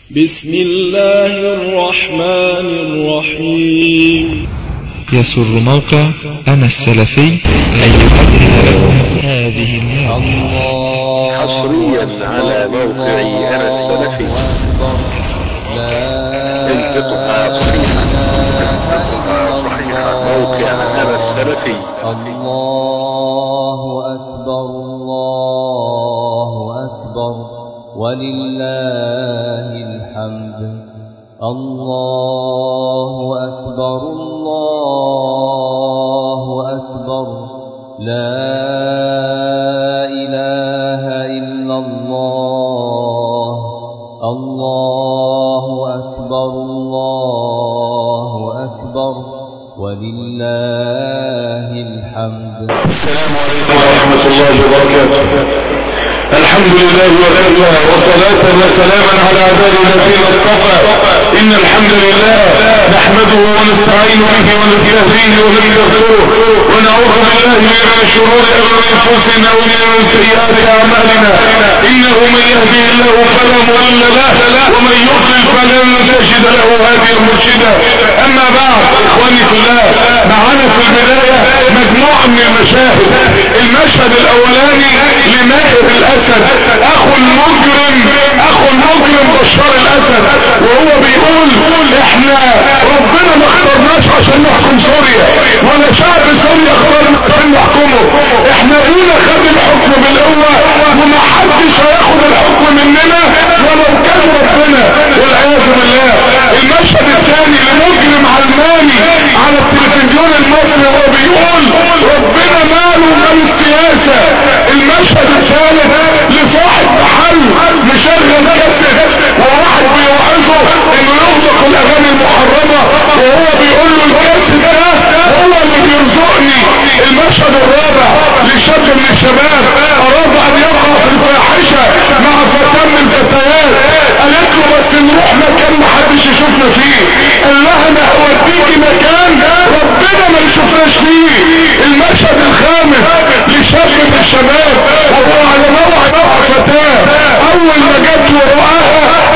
بسم الله الرحمن الرحيم يسر موقع أنا السلفي أن يقدم لكم هذه المادة حصريا على موقع أنا السلفي انفقها صحيحا انفقها صحيحا موقع أنا السلفي الله أكبر الله أكبر ولله الحمد الله أكبر الله أكبر لا إله إلا الله الله أكبر الله أكبر ولله الحمد السلام عليكم ورحمة الله وبركاته الحمد لله وكفى وصلاة وسلاما على عباده الذين اصطفى إن الحمد لله نحمده ونستعين به ونستهديه ونستغفره ونعوذ بالله من شرور أنفسنا ومن سيئات أعمالنا إنه من يهدي الله فلا مضل له ومن يضلل فلن تجد له هاديا مرشدا أما بعد إخواني في الله معانا في البداية مجموعة من المشاهد المشهد الأولاني لماهر الأسد أخو المجرم أخو المجرم بشار الأسد وهو بيقول إحنا ربنا ما اخترناش عشان نحكم سوريا ولا شعب سوريا اختارنا عشان نحكمه احنا ابونا خد الحكم بالقوة وما حدش هياخد الحكم مننا ولو كان ربنا والعياذ بالله المشهد الثاني لمجرم علماني على التلفزيون المصري وهو بيقول ربنا ماله مال السياسة المشهد الثالث لصاحب محل مشغل كاسيت وواحد بيوعظه انه يغلق الاغاني المحرمة وهو بيقول له الكاسيت ده هو اللي بيرزقني المشهد الرابع لشاب من الشباب اراد ان يقع في الفاحشة مع فتاة من الفتيات قالت له بس نروح مكان محدش يشوفنا فيه قال لها انا هوديكي مكان ربنا ما يشوفناش فيه المشهد الخامس لشاب من الشباب وهو على موعد فتاة اول ما جت ورآها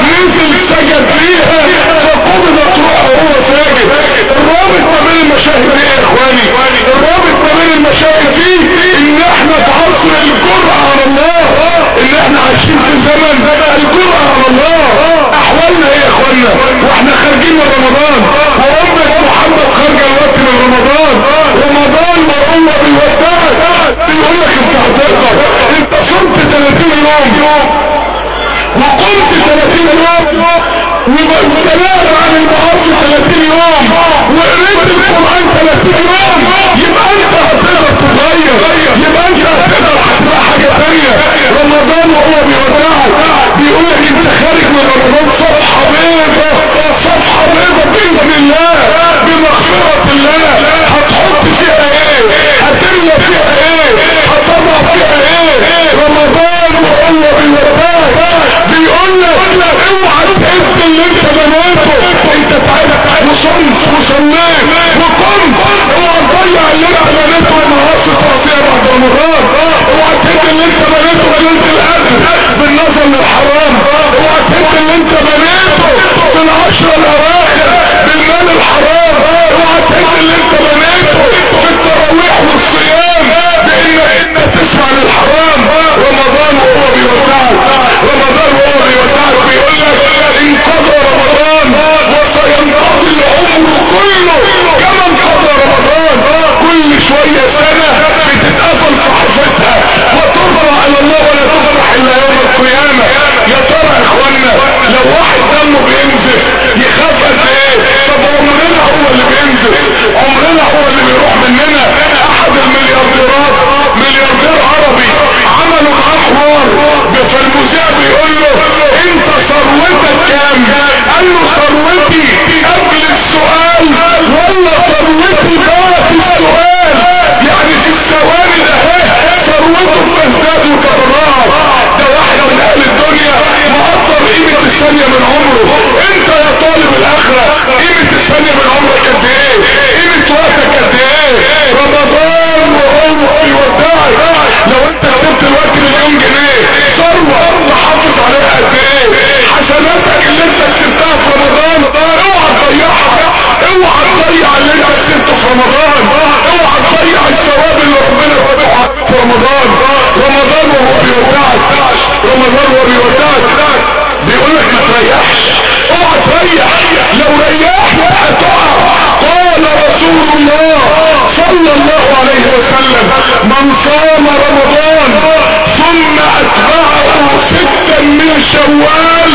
تريحش اوعى تريح لو ريحت هتقع قال رسول الله صلى الله عليه وسلم من صام رمضان ثم اتبعه ستا من شوال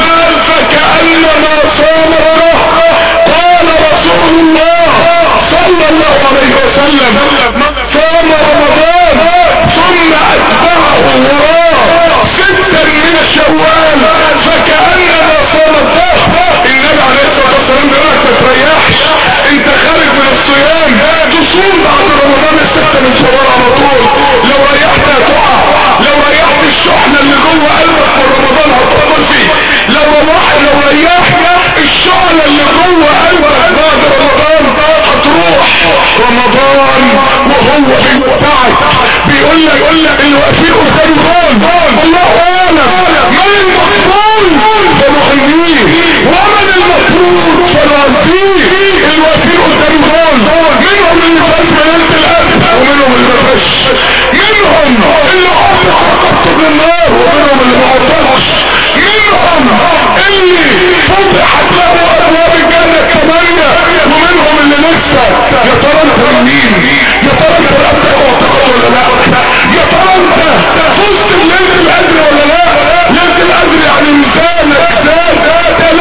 فكأنما صام الدهر قال رسول الله صلى الله عليه وسلم من صام رمضان ثم اتبعه وراه ستا من شوال فكأنما صام الدهر النبي عليه الصلاة والسلام بيقول لك ما تريحش انت خارج من الصيام تصوم بعد رمضان الستة من شوال على طول لو ريحت هتقع لو ريحت الشحنة اللي جوه قلبك من رمضان هتطفي فيه لو ريحت لو ريحت الشعلة اللي جوه قلبك بعد رمضان هتروح رمضان وهو بيمتعك بيقول لك يقول لك اللي واقفين قدام دول الله اعلم من المقبول فمهمين ومن المفروض فالرازين اللي واقفين قدام دول منهم اللي فاز بليله القدر ومنهم اللي ما فاش منهم اللي عطق رقبته من النار ومنهم اللي ما عطقش منهم اللي فتحت له ابواب الجنه الثمانيه ومنهم اللي لسه يا ترى انت مين يا ترى انت رقبتك اعتقد ولا لا يا ترى انت فزت بليله القدر ولا لا ليله القدر يعني ميزانك زاد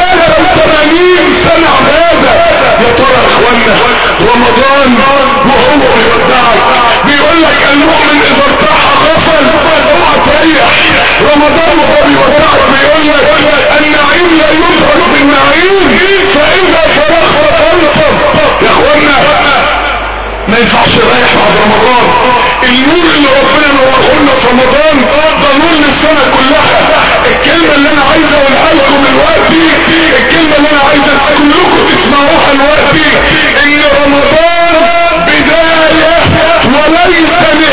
83 سنه عباده يا ترى يا اخوانا رمضان وهو بيودعك بيقول لك المؤمن اذا ارتاح غفل اوعى تريح رمضان وهو بيودعك بيقول لك النعيم لا يدرك بالنعيم فاذا فرغت فانصب يا اخوانا ما ينفعش نريح بعد رمضان النور اللي ربنا نوره لنا في رمضان ده نور للسنه كلها الكلمه اللي انا عايز اقولها لكم دلوقتي الكلمه اللي انا عايز كلكم تسمعوها دلوقتي ان رمضان بدايه وليس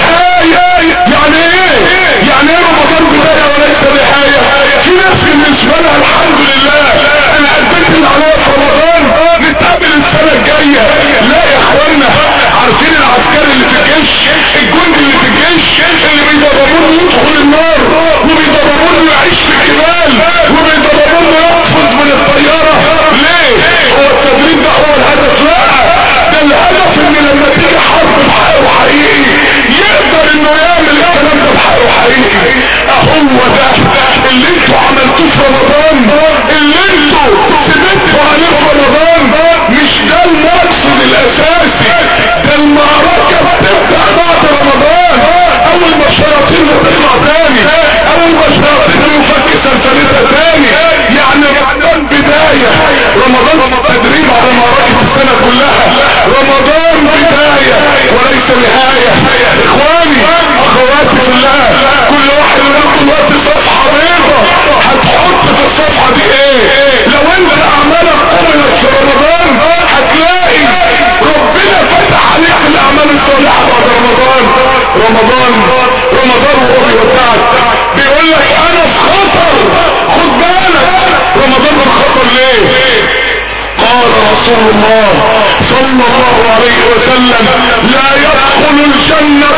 نهايه يعني ايه يعني ايه رمضان بدايه وليس نهايه في ناس بالنسبه لها الحمد لله انا قدمت اللي عليا في رمضان نتقابل السنه الجايه لا يا اخوانا عارفين العسكري اللي في الجيش الجندي اللي في الجيش اللي بيدربونه يدخل النار وبيدربونه يعيش في الجبال وبيدربونه يقفز من الطيارة ليه هو التدريب ده هو الهدف لا ده الهدف ان لما تيجي حرب بحقه حقيقي يقدر انه يعمل الكلام ده بحقه حقيقي اهو ده اللي انتوا عملتوه في رمضان اللي انتوا سبتوا عليه في رمضان مش ده المقصد الاساسي ده المعركة بتبدأ بعد رمضان اول ما الشياطين بتطلع تاني اول ما الشياطين يفك سلسلتها تاني يعني رمضان بداية رمضان تدريب على معركة السنة كلها رمضان بداية وليس نهاية اخواني اخواتي في الله كل واحد منكم دلوقتي صفحة بيضة هتحط في الصفحة دي ايه لو انت اعمالك قبلت في رمضان هتلاقي ربنا فتح عليك في الاعمال الصالحة بعد رمضان رمضان رمضان وهو بيودعك بيقول لك انا في خطر خد بالك رمضان في خطر ليه قال رسول الله صلى الله عليه وسلم لا يدخل الجنة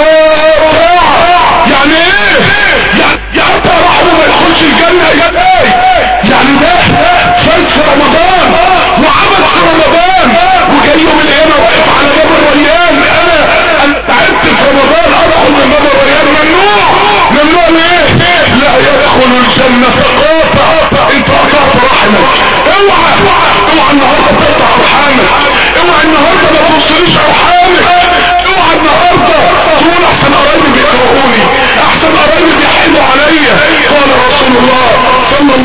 قاطع يعني ايه يعني يقطع رحمه ما يدخلش الجنة يعني ايه يعني ده فاز في رمضان وعمل في رمضان وجاي يوم القيامة واقف على باب الريان انا انا تعبت في رمضان ادخل من باب الريان ممنوع ممنوع ليه لا يدخل الجنة قاطع انت قطعت رحمك اوعى اوعى النهاردة تقطع ارحامك اوعى النهاردة ما توصليش ارحامك اوعى النهاردة تقول احسن قرايبي بيكرهوني احسن قرايبي بيحلوا عليا قال رسول الله صلى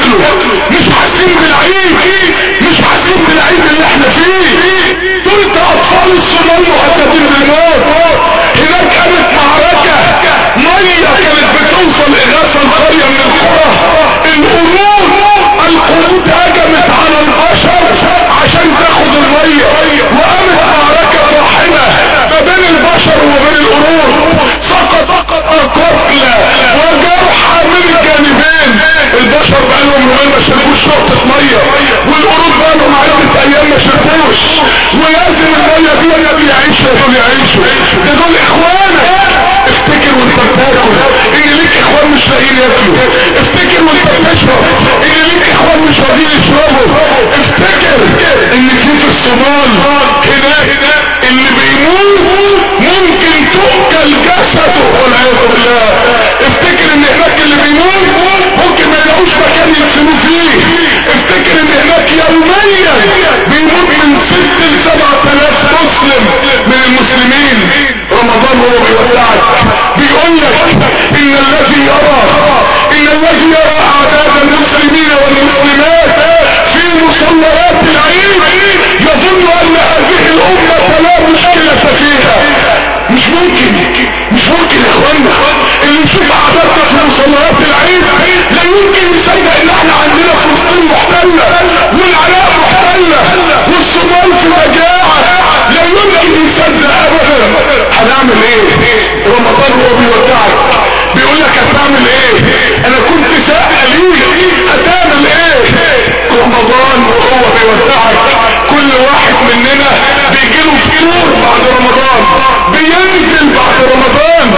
ياكلوا مش حاسين بالعيد مش حاسين بالعيد اللي احنا فيه دول اطفال الصومال مهددين بالموت هناك قامت معركة مية كانت بتوصل اغاثة القرية من القرى القرود القرود هجمت على البشر عشان تاخد المية وقامت معركة طاحنة ما بين البشر وما بين القرود سقط قتلى وجرحى من الجانبين البشر بقالهم يومين ما شربوش نقطة مية والقرود بقالهم عدة ايام ما شربوش ولازم المية دي يعيشوا دول يعيشوا ده دول اخوانك افتكر وانت بتاكل ان ليك اخوان مش لاقيين ياكلوا افتكر وانت بتشرب ان ليك اخوان مش راضيين يشربوا افتكر ان في في الصومال هناك اللي بيموت ممكن تؤكل جسده والعياذ بالله افتكر ان هناك اللي بيموت ممكن ما يلاقوش مكان يدفنوه فيه افتكر ان هناك يوميا بيموت من ست لسبعة الاف مسلم من المسلمين رمضان هو بيودعك بيقول لك ان الذي يرى ان الذي يرى اعداد المسلمين والمسلمات في مصليات العيد يظن ان هذه الامة لا مشكلة فيها مش ممكن مش ممكن يا اخوانا اللي يشوف اعدادنا في مصليات العيد لا يمكن يصدق ان احنا عندنا فلسطين محتلة والعراق محتلة والصومال في مجاعة لا يمكن يصدق ابدا هنعمل ايه رمضان هو بيودعك بيقول لك هتعمل ايه انا كنت سائل ليه هتعمل ايه رمضان وهو بيودعك كل واحد مننا بيجيله فطور بعد رمضان بينزل بعد رمضان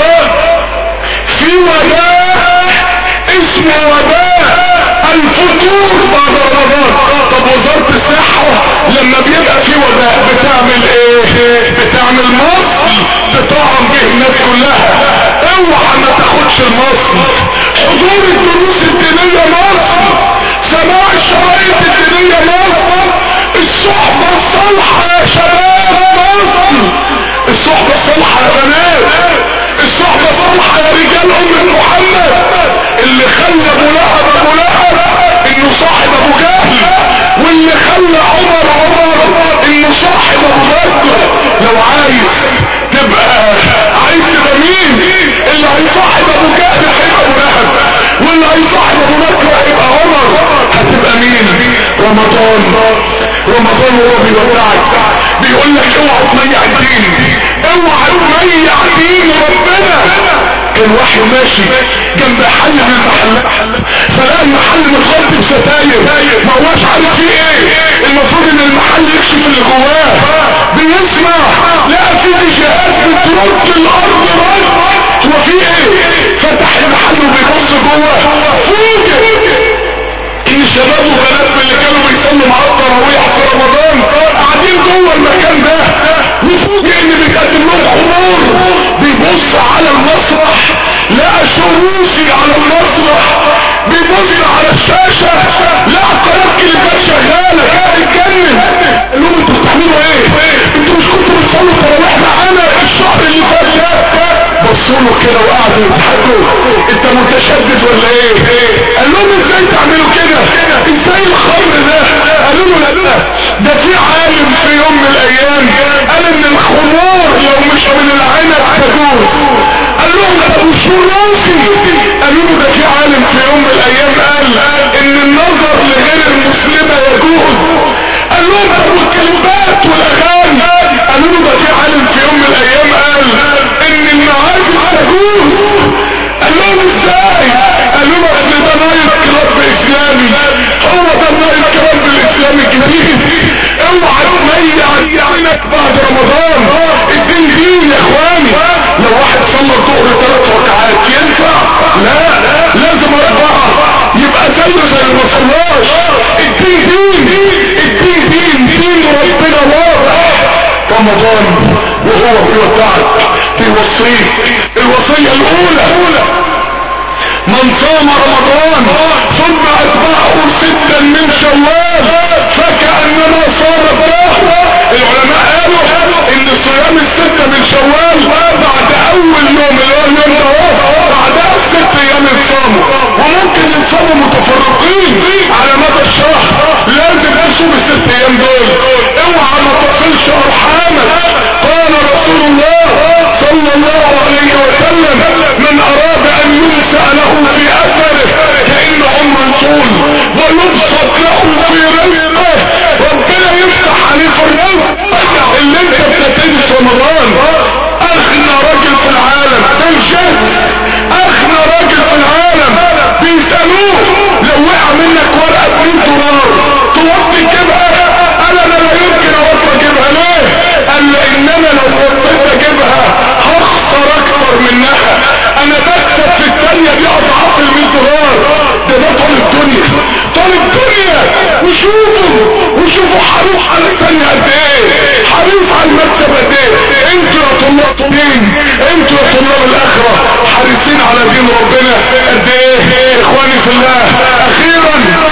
في وباء اسمه وباء الفطور بعد رمضان طب وزارة الصحة لما بيبقى في وباء بتعمل ايه بتعمل مصل تطعم به الناس كلها اوعى ما تاخدش المصل حضور الدروس الدينية مصل سماع الشرايط الدينية مصل الصحبة الصالحة يا شباب مصل الصحبة الصالحة يا بنات الصحبة الصالحة يا رجال أمة محمد اللي خلى ابو لهب ابو لهب انه صاحب ابو جهل واللي خلى عمر عمر انه صاحب ابو بكر لو عايز تبقى عايز تبقى مين اللي هيصاحب ابو جهل هيبقى ابو لهب واللي هيصاحب ابو بكر هيبقى عمر هتبقى مين رمضان رمضان هو بيودعك بيقول لك اوعى تميع الدين اوعى تميع دين ربنا كان واحد ماشي جنب حل من المحلات فلقى المحل متغطي بستاير ما هواش عارف فيه ايه المفروض ان المحل يكشف اللي جواه بيسمع لقى في جهات بترد الارض رد هو في ايه فتح المحل وبيبص جوه فوجئ ان شباب وبنات من اللي كانوا بيصلوا معاه التراويح في رمضان قاعدين جوه المكان ده وفوجئ ان بيتقدم لهم خمور بيبص على المسرح لقى شروسي على المسرح بيبص على الشاشة لقى قناة كلمات شغالة كان اتجنن قال لهم انتوا بتعملوا ايه؟ انتوا مش كنتوا بتصلوا التراويح معانا الشهر اللي فات ده بصوا له كده وقعدوا يضحكوا انت متشدد ولا ايه قال لهم ازاي تعملوا كده ازاي الخمر ده قالوا له لا ده في عالم في يوم من الايام قال ان الخمور لو مش من العنب تجوز قال لهم طب وشروسي قالوا له ده في عالم في يوم من الايام قال ان النظر لغير المسلمه يجوز قال لهم طب والكلمات والاغاني قالوا له ده في عالم في يوم من الايام قال ان المعازف تجوز قال لهم ازاي قالوا له اصل ده نايت كلاب اسلامي هو ده النايت كلاب الاسلامي الجديد اوعى تميع عينك بعد رمضان الدين دين يا اخواني لو واحد صلى الظهر ثلاث ركعات ينفع لا لازم اربعه يبقى زيه زي ما صلاش الدين دين الدين دين دين ربنا واضح رمضان وهو بيودعك بيوصيك الوصية الاولى من صام رمضان ثم اتبعه ستا من شوال فكأنما صام الدهر العلماء قالوا ان صيام الستة من شوال بعد اول يوم اللي هو اليوم ده بعدها الست ايام يتصاموا وممكن يتصاموا متفرقين على مدى الشهر لازم تصوم الست ايام دول اوعى ما تصلش ارحامك قال رسول الله صلى الله عليه وسلم من اراد ان ينسى له في اثره كأن عمر طول ويبسط له في رزقه ربنا يفتح عليه في الرزق اللي انت بتبتدي في رمضان اغنى راجل في العالم بالجد اغنى راجل في العالم بيسألوه لو وقع منك ورقة 2 دولار توطي تجيبها قال انا لا يمكن اوطي اجيبها ليه قال لاننا لو وطيت اجيبها هخسر اكتر منها انا بكسب في الثانية دي اضعاف ال 100 دولار ده ده طالب دنيا طالب دنيا وشوفوا وشوفوا حريص على الثانية قد ايه حريص على المكسب قد ايه انتوا يا طلاب دين انتوا يا طلاب الاخرة حريصين على دين ربنا قد ايه اخواني في الله اخيرا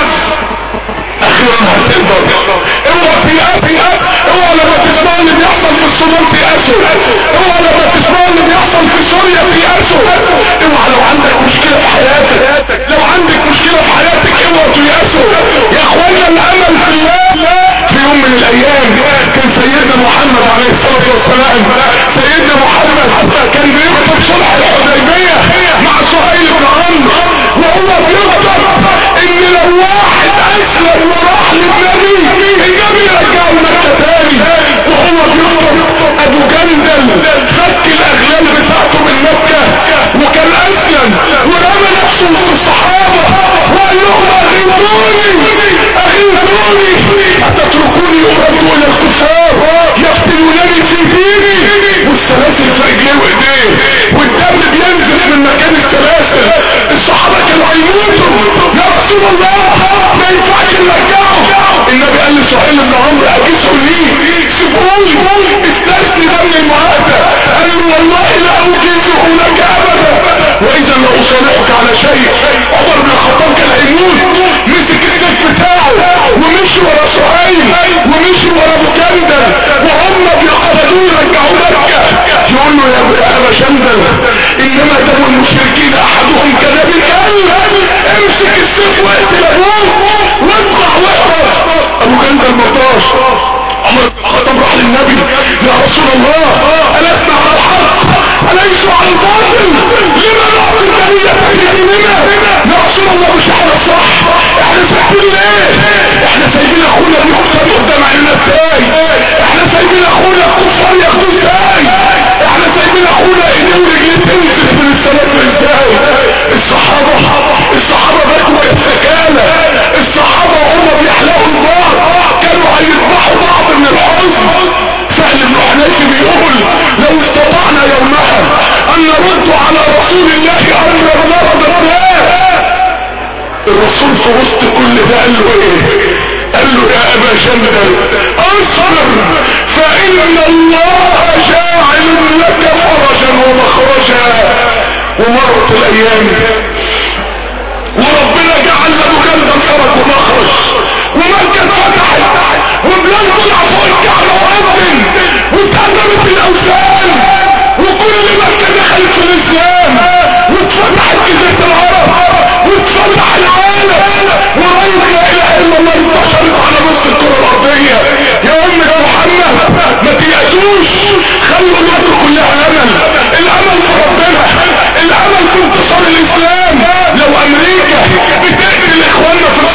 اخيرا هتقدر اوعى تيأس اوعى لما تسمعوا اللي بيحصل في الصومال تيأسوا اوعى لما تسمعوا اللي بيحصل في سوريا تيأسوا اوعى لو عندك مشكلة في حياتك لو عندك مشكلة في حياتك اوعى تيأسوا يا اخوانا الامل في الله في يوم من الايام كان سيدنا محمد عليه الصلاة والسلام سيدنا محمد كان بيكتب صلح الحديبية مع سهيل بن عمرو وهو بيكتب ان لو واحد اسلم وراح للنبي النبي يرجعه مكة تاني وهو بيكتب ابو جندل فك الاغلال بتاعته من مكة وكان اسلم ورمى نفسه وسط الصحابة وقال لهم اغيثوني اغيثوني اتتركوني ارد الى الكفار يفتنونني في ديني والسلاسل في رجليه وايديه والدم بينزف من مكان السلاسل الصحابة كانوا هيموتوا يا رسول الله ما ينفعش نرجعه النبي قال لسهيل بن عمرو اجيسوا ليه سيبوني استثني ده من المعاهدة قال له والله لا اجيزه لك ابدا واذا لا اصالحك على شيء عمر بن الخطاب كان هيموت مسك السيف بتاعه ومشي ورا سهيل ومشي ورا ابو جندل وهم بيقتلوه يرجعوا مكة يقول له يا ابا جندل انما دم المشركين احدهم كدم الكلب امسك السيف واقتل ابوك واطلع واهرب ابو جندل مرضاش عمر بن الخطاب راح للنبي يا رسول الله ألسنا على الحق أليس على الباطل لما نعطي الدنيا في ديننا يا رسول الله مش احنا الصح احنا سايبين ليه احنا سايبين اخونا بيقتل قدام عيننا ازاي احنا سايبين اخونا الكفار ياخدوه ازاي احنا سايبين اخونا ايديه ورجليه تنزف من السلاسل ازاي الصحابة الصحابة بكوا كالتكالة الصحابة وهم بيحلقوا النار كانوا هيذبحوا بعض من الحزن سهل بن حنيف بيقول لو استطعنا يومها ان نرد على رسول الله امر مرض الناس الرسول في وسط كل ده قال له ايه قال له يا ابا جندل اصبر فان الله جاعل لك فرجا ومخرجا ومرت الايام وربنا جعل ابو جندل فرج ومخرج ومكة اتفتحت وبلاد طلع فوق الكعبة وقدم واتهدمت الاوثان وكل مكة دخلت في الاسلام واتفتحت جزيرة العرب واتفتح العالم وراية لا اله الا الله انتشرت على نص الكرة الارضية يا امة محمد ما تيأسوش خلوا الوقت كلها امل الامل في ربنا الامل في انتصار الاسلام لو امريكا بتقتل اخواننا في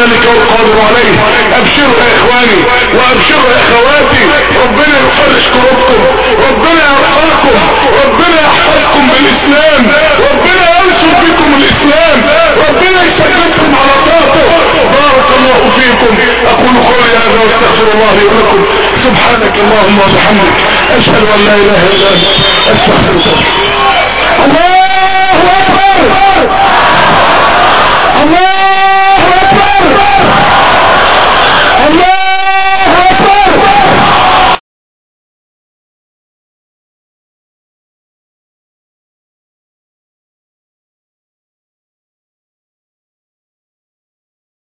ذلك والقادر عليه ابشروا يا اخواني وابشروا يا اخواتي ربنا يفرج كروبكم ربنا يرفعكم ربنا يحفظكم بالاسلام ربنا ينصر بكم الاسلام ربنا يثبتكم على طاعته بارك الله فيكم اقول قولي هذا واستغفر الله لي ولكم سبحانك اللهم وبحمدك اشهد ان لا اله الا انت استغفرك الله اكبر الله